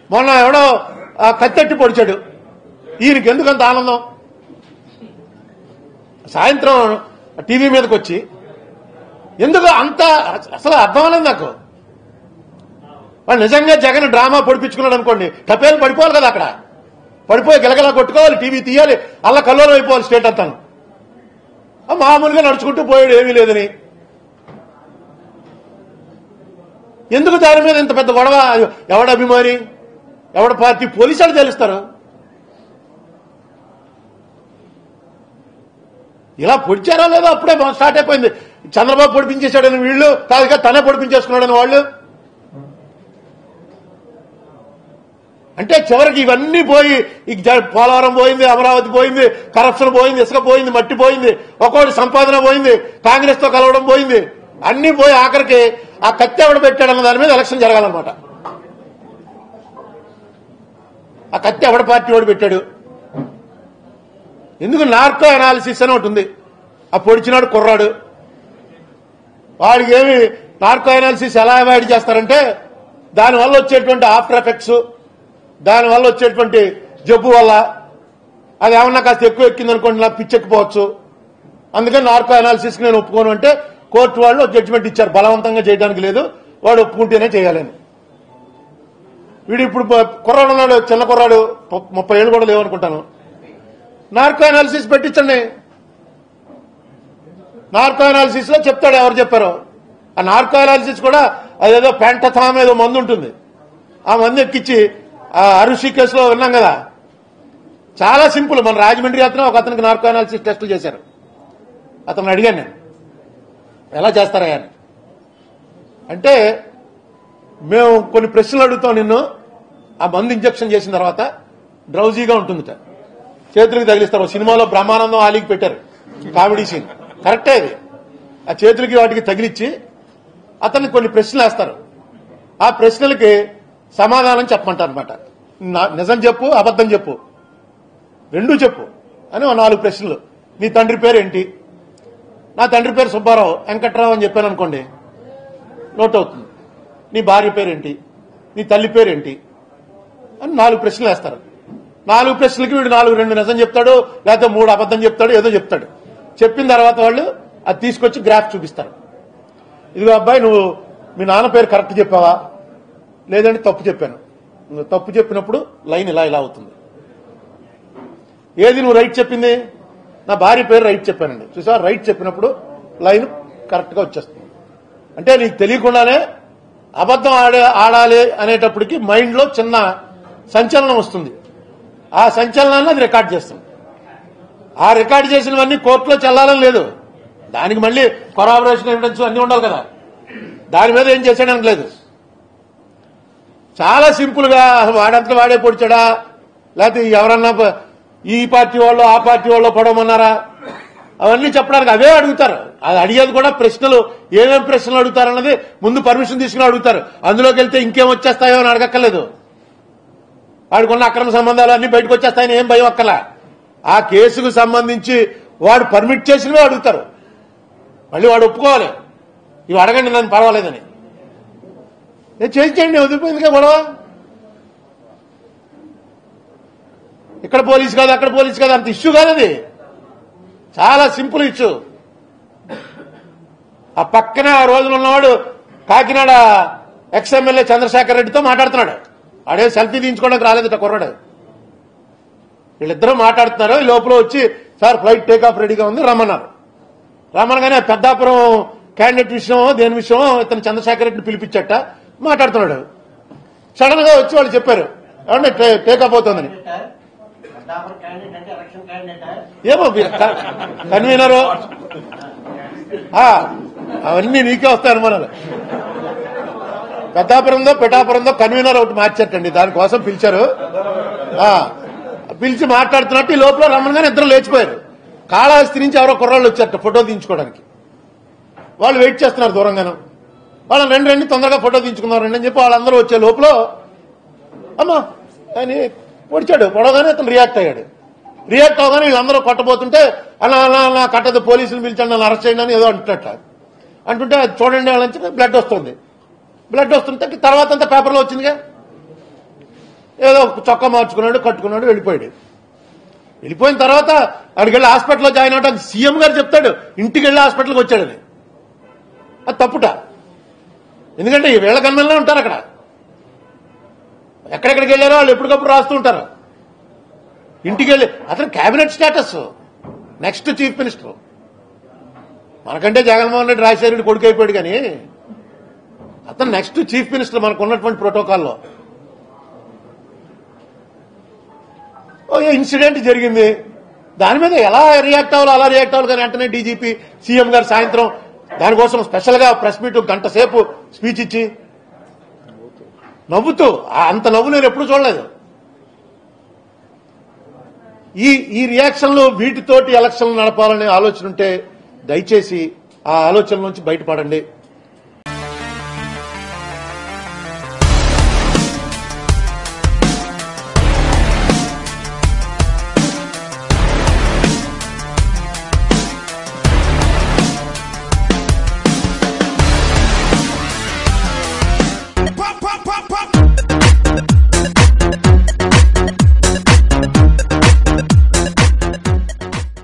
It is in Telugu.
మొన్న ఎవడో ఆ, కత్తెట్టి పొడిచాడు ఈయనకి ఎందుకు అంత ఆనందం సాయంత్రం టీవీ మీదకి వచ్చి ఎందుకు అంత అసలు అర్థం అనేది నాకు వాడు నిజంగా జగన్ డ్రామా పొడిపించుకున్నాడు అనుకోండి టపేలు పడిపోవాలి కదా అక్కడ పడిపోయి గిలగలా కొట్టుకోవాలి టీవీ తీయాలి అలా కల్లోలం అయిపోవాలి స్టేట్ అంతాను ఆ మామూలుగా నడుచుకుంటూ పోయాడు ఏమీ లేదని ఎందుకు దాని మీద ఇంత పెద్ద గొడవ ఎవడ అభిమాని ఎవడ పార్టీ పోలీసులు తెలుస్తారు ఇలా పొడిచారా లేదో అప్పుడే స్టార్ట్ అయిపోయింది చంద్రబాబు పొడిపించేశాడని వీళ్ళు కాదుగా తనే పొడిపించేసుకున్నాడని వాళ్ళు అంటే చివరికి ఇవన్నీ పోయి ఈ జ- పోలవరం పోయింది అమరావతి పోయింది కరప్షన్ పోయింది ఇసుక పోయింది మట్టి పోయింది ఒక్కోటి సంపాదన పోయింది కాంగ్రెస్ తో కలవడం పోయింది అన్ని పోయి ఆఖరికి ఆ కత్తి ఎవడ పెట్టాడన్న దాని మీద ఎలక్షన్ జరగాలన్నమాట ఆ కత్తి ఎవడ పార్టీ వాడు పెట్టాడు ఎందుకు నార్కో అనాలిసిస్ అని ఒకటి ఉంది ఆ పొడిచినాడు కుర్రాడు వాడికి ఏమి నార్కో అనాలిసిస్ ఎలా అవాయిడ్ చేస్తారంటే దానివల్ల వచ్చేటువంటి ఆఫ్టర్ ఎఫెక్ట్స్ దానివల్ల వచ్చేటువంటి జబ్బు వల్ల అది ఏమన్నా కాస్త ఎక్కువ ఎక్కింది అనుకోండి నాకు పిచ్చెక్కిపోవచ్చు అందుకని నార్కో అనాలిసిస్ నేను ఒప్పుకోను అంటే కోర్టు వాళ్ళు జడ్జిమెంట్ ఇచ్చారు బలవంతంగా చేయడానికి లేదు వాడు ఒప్పుకుంటేనే చేయాలని వీడు ఇప్పుడు ప- కుర్రాడు ఉన్నాడు చిన్న కుర్రాడు ము- ముప్పై ఏళ్ళు కూడా లేవనుకుంటాను నార్కో అనాలిసిస్ పెట్టించండి నార్కో అనాలిసిస్ లో చెప్తాడు ఎవరు చెప్పారో ఆ నార్కో అనాలిసిస్ కూడా అదేదో పెంటథామ్ ఏదో మందు ఉంటుంది ఆ మందు ఎక్కించి ఆ అరుషి కేసులో విన్నాం కదా చాలా సింపుల్ మన రాజమండ్రి అతను ఒక అతనికి నార్కో అనాలిసిస్ టెస్టులు చేశారు అతను అడిగాను నేను ఎలా చేస్తారా అని అంటే మేము కొన్ని ప్రశ్నలు అడుగుతాం నిన్ను ఆ మందు ఇంజక్షన్ చేసిన తర్వాత డ్రౌజీగా ఉంటుందిట చేతులకు తగిలిస్తారు ఓ సినిమాలో బ్రహ్మానందం ఆలీకి పెట్టారు కామెడీ సీన్ కరెక్టే అది ఆ చేతులకి వాటికి తగిలిచ్చి అతన్ని కొన్ని ప్రశ్నలు వేస్తారు ఆ ప్రశ్నలకి సమాధానం చెప్పమంటారు అనమాట నిజం చెప్పు అబద్ధం చెప్పు రెండూ చెప్పు అని ఓ నాలుగు ప్రశ్నలు నీ తండ్రి పేరు ఏంటి నా తండ్రి పేరు సుబ్బారావు వెంకట్రావు అని చెప్పాను అనుకోండి నోట్ అవుతుంది నీ భార్య పేరేంటి నీ తల్లి పేరేంటి అని నాలుగు ప్రశ్నలు వేస్తారు నాలుగు ప్రశ్నలకి వీడు నాలుగు రెండు నిజం చెప్తాడు లేకపోతే మూడు అబద్ధం చెప్తాడు ఏదో చెప్తాడు చెప్పిన తర్వాత వాళ్ళు అది తీసుకొచ్చి గ్రాఫ్ చూపిస్తారు ఇదిగో అబ్బాయి నువ్వు మీ నాన్న పేరు కరెక్ట్ చెప్పావా లేదంటే తప్పు చెప్పాను నువ్వు తప్పు చెప్పినప్పుడు లైన్ ఇలా ఇలా అవుతుంది ఏది నువ్వు రైట్ చెప్పింది నా భార్య పేరు రైట్ చెప్పానండి చూసా రైట్ చెప్పినప్పుడు లైన్ కరెక్ట్ గా వచ్చేస్తుంది అంటే నీకు తెలియకుండానే అబద్ధం ఆడే ఆడాలి అనేటప్పటికి మైండ్ లో చిన్న సంచలనం వస్తుంది ఆ సంచలనాన్ని అది రికార్డ్ చేస్తుంది ఆ రికార్డ్ చేసినవన్నీ కోర్టులో చెల్లాలని లేదు దానికి మళ్ళీ కొరాబరేషన్ ఎవిడెన్స్ అన్ని ఉండాలి కదా దాని మీద ఏం చేసాడని లేదు చాలా సింపుల్ గా అసలు వాడంతా వాడే పొడిచాడా లేకపోతే ఎవరన్నా ప- ఈ పార్టీ వాళ్ళు ఆ పార్టీ వాళ్ళు పొడవమన్నారా అవన్నీ చెప్పడానికి అవే అడుగుతారు అది అడిగేది కూడా ప్రశ్నలు ఏమేం ప్రశ్నలు అడుగుతారన్నది ముందు పర్మిషన్ తీసుకుని అడుగుతారు అందులోకి వెళ్తే ఇంకేం వచ్చేస్తాయో అని అడగక్కర్లేదు వాడికున్న అక్రమ సంబంధాలు అన్ని బయటకు వచ్చేస్తాయని ఏం భయం అక్కల ఆ కేసుకు సంబంధించి వాడు పర్మిట్ చేసినవే అడుగుతారు మళ్ళీ వాడు ఒప్పుకోవాలి ఇవి అడగండి నన్ను పర్వాలేదని ఏ చేయించండి వదిలిపోయిందిగా గొడవ ఇక్కడ పోలీస్ కాదు అక్కడ పోలీస్ కాదు అంత ఇష్యూ కాదు అది చాలా సింపుల్ ఇష్యూ ఆ పక్కన ఆ రోజున ఉన్నవాడు కాకినాడ ఎక్స్ ఎమ్మెల్యే చంద్రశేఖర్ రెడ్డితో మాట్లాడుతున్నాడు ఆడే సెల్ఫీ తీయించుకోవడానికి రాలేదట కుర్రాడు వీళ్ళిద్దరూ మాట్లాడుతున్నారు ఈ లోపల వచ్చి సార్ ఫ్లైట్ టేక్ ఆఫ్ రెడీగా ఉంది రమ్మన్నారు రమ్మనగానే పెద్దాపురం క్యాండిడేట్ విషయం దేని విషయం ఇతను చంద్రశేఖర్ రెడ్డిని పిలిపించట మాట్లాడుతున్నాడు సడన్ గా వచ్చి వాళ్ళు చెప్పారు ఏమంటే టేక్ ఆఫ్ అవుతుందని పెద్దాపురం క్యాండిడేట్ అంటే ఎలక్షన్ క్యాండిడేట్ ఏమో కన్వీనరు ఆ, అవన్నీ నీకే వస్తాయి అనుమానాలు పెద్దాపురంలో పిఠాపురంలో కన్వీనర్ ఒకటి మార్చారటండి దానికోసం పిలిచారు ఆ, పిలిచి మాట్లాడుతున్నట్టు ఈ లోపల రమ్మనగానే ఇద్దరు లేచిపోయారు కాళహస్తి నుంచి ఎవరో కుర్రాళ్ళు వచ్చారట ఫోటో తీయించుకోవడానికి వాళ్ళు వెయిట్ చేస్తున్నారు దూరంగాను వాళ్ళని రెండు రెండు తొందరగా ఫోటో తీయించుకున్నారు రండి అని చెప్పి వాళ్ళందరూ వచ్చే లోపల అమ్మా అని పొడిచాడు పొడవగానే అతను రియాక్ట్ అయ్యాడు రియాక్ట్ అవగానే వీళ్ళందరూ కొట్టబోతుంటే అలా అలా అలా కట్టదు పోలీసులు పిలిచండి నన్ను అరెస్ట్ చేయండి అని ఏదో అంటున్నట్ట అంటుంటే అది చూడండి వాళ్ళని బ్లడ్ వస్తుంది బ్లడ్ వస్తుంటే తర్వాత అంతా పేపర్లో వచ్చిందిగా ఏదో చొక్కా మార్చుకున్నాడు కట్టుకున్నాడు వెళ్ళిపోయాడు వెళ్ళిపోయిన తర్వాత అక్కడికి వెళ్ళి హాస్పిటల్లో జాయిన్ అవడానికి సీఎం గారు చెప్తాడు ఇంటికి వెళ్ళి హాస్పిటల్కి వచ్చాడని అది తప్పుట ఎందుకంటే ఈ వేళ గన్మెల్లో ఉంటారు అక్కడ ఎక్కడెక్కడికి వెళ్ళారో వాళ్ళు ఎప్పటికప్పుడు రాస్తూ ఉంటారు ఇంటికి వెళ్ళి అతను cabinet status next chief minister మనకంటే జగన్మోహన్ రెడ్డి రాజశేఖర రెడ్డి కొడుకు అయిపోయాడు కానీ అతను నెక్స్ట్ చీఫ్ మినిస్టర్ మనకు ఉన్నటువంటి ప్రోటోకాల్లో ఓ ఇన్సిడెంట్ జరిగింది దాని మీద ఎలా రియాక్ట్ అవ్వాలో అలా రియాక్ట్ అవ్వాలి కానీ వెంటనే డీజీపీ సీఎం గారు సాయంత్రం దానికోసం స్పెషల్ గా ప్రెస్ మీట్ గంట సేపు స్పీచ్ ఇచ్చి నవ్వుతూ ఆ అంత నవ్వు నేను ఎప్పుడు చూడలేదు ఈ ఈ రియాక్షన్లు వీటితోటి ఎలక్షన్లు నడపాలనే ఆలోచన ఉంటే దయచేసి ఆ ఆలోచన నుంచి బయటపడండి